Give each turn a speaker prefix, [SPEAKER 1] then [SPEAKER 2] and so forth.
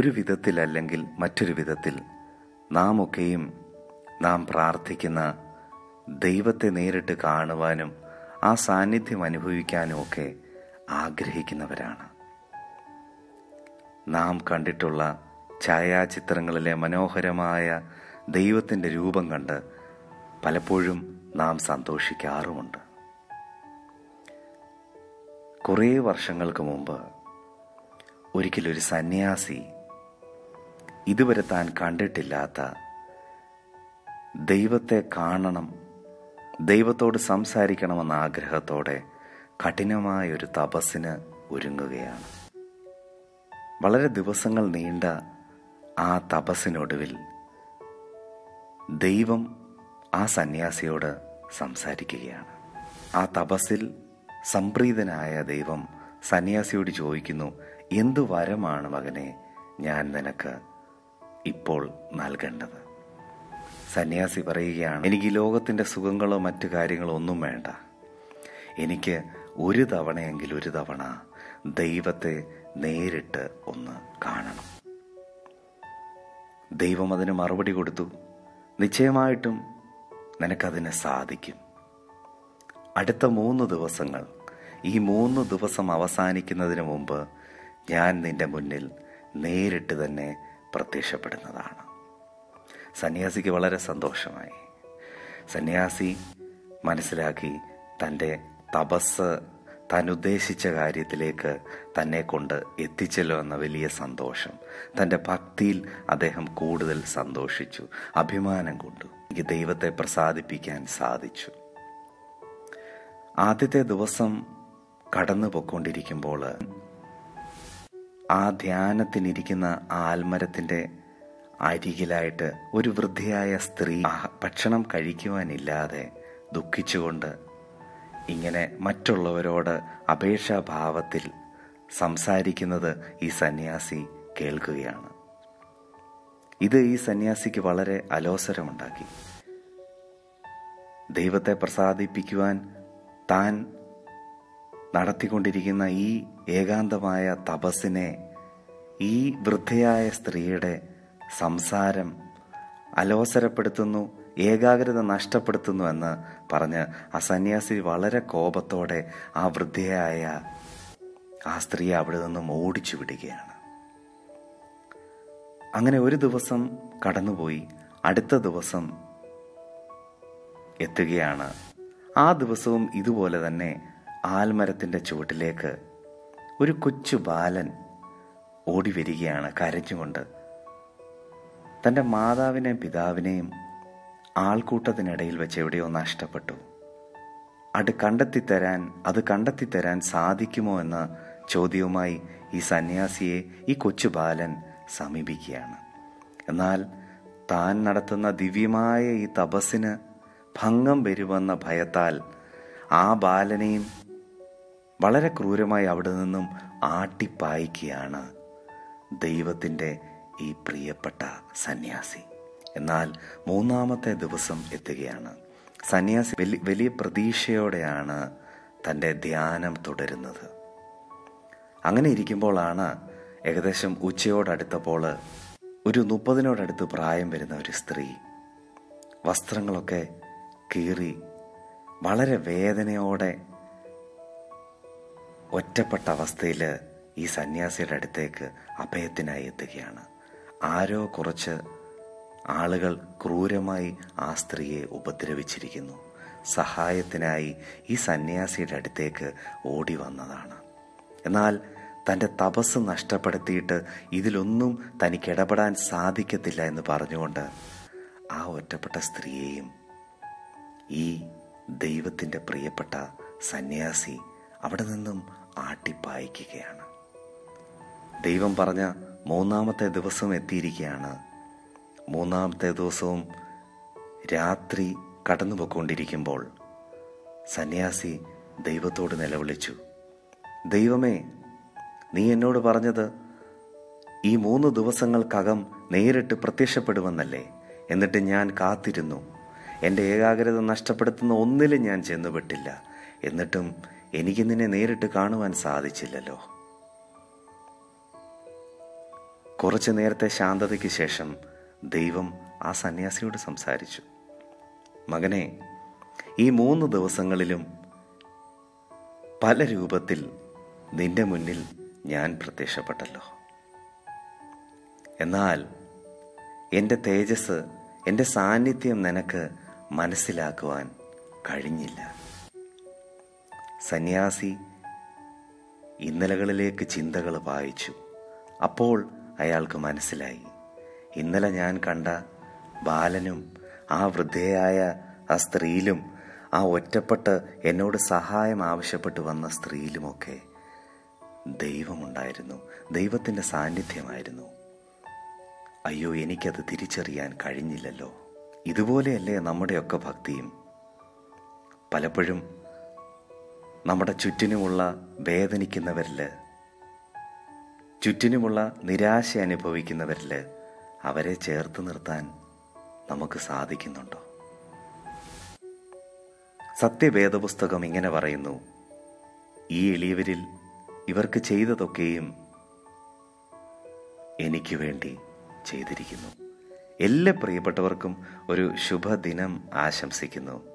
[SPEAKER 1] ഒരു വിധത്തിലല്ലെങ്കിൽ മറ്റൊരു വിധത്തിൽ നാം ഒക്കെയും നാം പ്രാർത്ഥിക്കുന്ന ദൈവത്തെ നേരിട്ട് കാണുവാനും ആ സാന്നിധ്യം അനുഭവിക്കാനും ഒക്കെ ആഗ്രഹിക്കുന്നവരാണ് നാം കണ്ടിട്ടുള്ള ഛായാചിത്രങ്ങളിലെ മനോഹരമായ ദൈവത്തിൻ്റെ രൂപം കണ്ട് പലപ്പോഴും നാം സന്തോഷിക്കാറുമുണ്ട് കുറേ വർഷങ്ങൾക്ക് മുമ്പ് ഒരിക്കലൊരു സന്യാസി ഇതുവരെ താൻ കണ്ടിട്ടില്ലാത്ത ദൈവത്തെ കാണണം ദൈവത്തോട് സംസാരിക്കണമെന്ന ആഗ്രഹത്തോടെ കഠിനമായ ഒരു തപസ്സിന് ഒരുങ്ങുകയാണ് വളരെ ദിവസങ്ങൾ നീണ്ട ആ തപസ്സിനൊടുവിൽ ദൈവം ആ സന്യാസിയോട് സംസാരിക്കുകയാണ് ആ തപസ്സിൽ സംപ്രീതനായ ദൈവം സന്യാസിയോട് ചോദിക്കുന്നു എന്തു വരമാണ് മകനെ ഞാൻ നിനക്ക് ഇപ്പോൾ നൽകേണ്ടത് സന്യാസി പറയുകയാണ് എനിക്ക് ഈ ലോകത്തിൻ്റെ സുഖങ്ങളോ മറ്റു കാര്യങ്ങളോ ഒന്നും വേണ്ട എനിക്ക് ഒരു തവണയെങ്കിൽ ഒരു തവണ ദൈവത്തെ നേരിട്ട് ഒന്ന് കാണണം ദൈവം അതിന് മറുപടി കൊടുത്തു നിശ്ചയമായിട്ടും നിനക്കതിന് സാധിക്കും അടുത്ത മൂന്ന് ദിവസങ്ങൾ ഈ മൂന്ന് ദിവസം അവസാനിക്കുന്നതിന് മുമ്പ് ഞാൻ നിന്റെ മുന്നിൽ നേരിട്ട് തന്നെ പ്രത്യക്ഷപ്പെടുന്നതാണ് സന്യാസിക്ക് വളരെ സന്തോഷമായി സന്യാസി മനസ്സിലാക്കി തൻ്റെ തപസ് താൻ ഉദ്ദേശിച്ച കാര്യത്തിലേക്ക് തന്നെ കൊണ്ട് എത്തിച്ചല്ലോ എന്ന വലിയ സന്തോഷം തൻ്റെ ഭക്തിയിൽ അദ്ദേഹം കൂടുതൽ സന്തോഷിച്ചു അഭിമാനം കൊണ്ടു എനിക്ക് ദൈവത്തെ പ്രസാദിപ്പിക്കാൻ സാധിച്ചു ആദ്യത്തെ ദിവസം കടന്നു പൊക്കൊണ്ടിരിക്കുമ്പോൾ ആ ധ്യാനത്തിനിരിക്കുന്ന ആ ആൽമരത്തിൻ്റെ അരികിലായിട്ട് ഒരു വൃദ്ധയായ സ്ത്രീ ഭക്ഷണം കഴിക്കുവാനില്ലാതെ ദുഃഖിച്ചുകൊണ്ട് ഇങ്ങനെ മറ്റുള്ളവരോട് അപേക്ഷാഭാവത്തിൽ സംസാരിക്കുന്നത് ഈ സന്യാസി കേൾക്കുകയാണ് ഇത് ഈ സന്യാസിക്ക് വളരെ അലോസരമുണ്ടാക്കി ദൈവത്തെ പ്രസാദിപ്പിക്കുവാൻ താൻ നടത്തിക്കൊണ്ടിരിക്കുന്ന ഈ ഏകാന്തമായ തപസ്സിനെ ഈ വൃദ്ധയായ സ്ത്രീയുടെ സംസാരം അലോസരപ്പെടുത്തുന്നു ഏകാഗ്രത നഷ്ടപ്പെടുത്തുന്നു എന്ന് പറഞ്ഞ് ആ സന്യാസി വളരെ കോപത്തോടെ ആ വൃദ്ധയായ ആ സ്ത്രീ അവിടെ നിന്നും ഓടിച്ചു വിടുകയാണ് അങ്ങനെ ഒരു ദിവസം കടന്നുപോയി അടുത്ത ദിവസം എത്തുകയാണ് ആ ദിവസവും ഇതുപോലെ തന്നെ ആൽമരത്തിൻ്റെ ചുവട്ടിലേക്ക് ഒരു കൊച്ചു ബാലൻ ഓടി വരികയാണ് കരഞ്ഞുകൊണ്ട് തൻ്റെ മാതാവിനെയും പിതാവിനെയും ആൾക്കൂട്ടത്തിനിടയിൽ വെച്ച് എവിടെയോ നഷ്ടപ്പെട്ടു അത് കണ്ടെത്തിത്തരാൻ അത് കണ്ടെത്തിത്തരാൻ സാധിക്കുമോ എന്ന ചോദ്യവുമായി ഈ സന്യാസിയെ ഈ കൊച്ചു ബാലൻ സമീപിക്കുകയാണ് എന്നാൽ താൻ നടത്തുന്ന ദിവ്യമായ ഈ തപസ്സിന് ഭംഗം വരുമെന്ന ഭയത്താൽ ആ ബാലനെയും വളരെ ക്രൂരമായി അവിടെ നിന്നും ആട്ടിപ്പായിക്കുകയാണ് ദൈവത്തിൻ്റെ ഈ പ്രിയപ്പെട്ട സന്യാസി എന്നാൽ മൂന്നാമത്തെ ദിവസം എത്തുകയാണ് സന്യാസി വലിയ വലിയ പ്രതീക്ഷയോടെയാണ് തൻ്റെ ധ്യാനം തുടരുന്നത് അങ്ങനെ ഇരിക്കുമ്പോഴാണ് ഏകദേശം ഉച്ചയോടടുത്തപ്പോൾ ഒരു മുപ്പതിനോടടുത്ത് പ്രായം വരുന്ന ഒരു സ്ത്രീ വസ്ത്രങ്ങളൊക്കെ കീറി വളരെ വേദനയോടെ ഒറ്റപ്പെട്ട അവസ്ഥയിൽ ഈ സന്യാസിയുടെ അടുത്തേക്ക് അഭയത്തിനായി എത്തുകയാണ് ആരോ കുറച്ച് ആളുകൾ ക്രൂരമായി ആ സ്ത്രീയെ ഉപദ്രവിച്ചിരിക്കുന്നു സഹായത്തിനായി ഈ സന്യാസിയുടെ അടുത്തേക്ക് ഓടി വന്നതാണ് എന്നാൽ തൻ്റെ തപസ് നഷ്ടപ്പെടുത്തിയിട്ട് ഇതിലൊന്നും തനിക്ക് ഇടപെടാൻ സാധിക്കത്തില്ല എന്ന് പറഞ്ഞുകൊണ്ട് ആ ഒറ്റപ്പെട്ട സ്ത്രീയെയും ഈ ദൈവത്തിൻ്റെ പ്രിയപ്പെട്ട സന്യാസി അവിടെ നിന്നും ആട്ടിപ്പായിക്കുകയാണ് ദൈവം പറഞ്ഞ മൂന്നാമത്തെ ദിവസം എത്തിയിരിക്കുകയാണ് മൂന്നാമത്തെ ദിവസവും രാത്രി കടന്നു പോയിക്കൊണ്ടിരിക്കുമ്പോൾ സന്യാസി ദൈവത്തോട് നിലവിളിച്ചു ദൈവമേ നീ എന്നോട് പറഞ്ഞത് ഈ മൂന്ന് ദിവസങ്ങൾക്കകം നേരിട്ട് പ്രത്യക്ഷപ്പെടുമെന്നല്ലേ എന്നിട്ട് ഞാൻ കാത്തിരുന്നു എൻ്റെ ഏകാഗ്രത നഷ്ടപ്പെടുത്തുന്ന ഒന്നിലും ഞാൻ ചെന്നുപെട്ടില്ല എന്നിട്ടും എനിക്ക് നിന്നെ നേരിട്ട് കാണുവാൻ സാധിച്ചില്ലല്ലോ കുറച്ചു നേരത്തെ ശാന്തതയ്ക്ക് ശേഷം ദൈവം ആ സന്യാസിയോട് സംസാരിച്ചു മകനെ ഈ മൂന്ന് ദിവസങ്ങളിലും പല രൂപത്തിൽ നിന്റെ മുന്നിൽ ഞാൻ പ്രത്യക്ഷപ്പെട്ടല്ലോ എന്നാൽ എൻ്റെ തേജസ് എൻ്റെ സാന്നിധ്യം നിനക്ക് മനസ്സിലാക്കുവാൻ കഴിഞ്ഞില്ല സന്യാസി ഇന്നലകളിലേക്ക് ചിന്തകൾ വായിച്ചു അപ്പോൾ അയാൾക്ക് മനസ്സിലായി ഇന്നലെ ഞാൻ കണ്ട ബാലനും ആ വൃദ്ധയായ ആ സ്ത്രീയിലും ആ ഒറ്റപ്പെട്ട് എന്നോട് സഹായം ആവശ്യപ്പെട്ട് വന്ന സ്ത്രീയിലുമൊക്കെ ദൈവമുണ്ടായിരുന്നു ദൈവത്തിൻ്റെ സാന്നിധ്യമായിരുന്നു അയ്യോ എനിക്കത് തിരിച്ചറിയാൻ കഴിഞ്ഞില്ലല്ലോ ഇതുപോലെയല്ലേ നമ്മുടെയൊക്കെ ഭക്തിയും പലപ്പോഴും നമ്മുടെ ചുറ്റിനുമുള്ള വേദനിക്കുന്നവരിൽ ചുറ്റിനുമുള്ള നിരാശ അനുഭവിക്കുന്നവരിൽ അവരെ ചേർത്ത് നിർത്താൻ നമുക്ക് സാധിക്കുന്നുണ്ടോ സത്യവേദപുസ്തകം ഇങ്ങനെ പറയുന്നു ഈ എളിയവരിൽ ഇവർക്ക് ചെയ്തതൊക്കെയും എനിക്ക് വേണ്ടി ചെയ്തിരിക്കുന്നു എല്ലാ പ്രിയപ്പെട്ടവർക്കും ഒരു ശുഭദിനം ആശംസിക്കുന്നു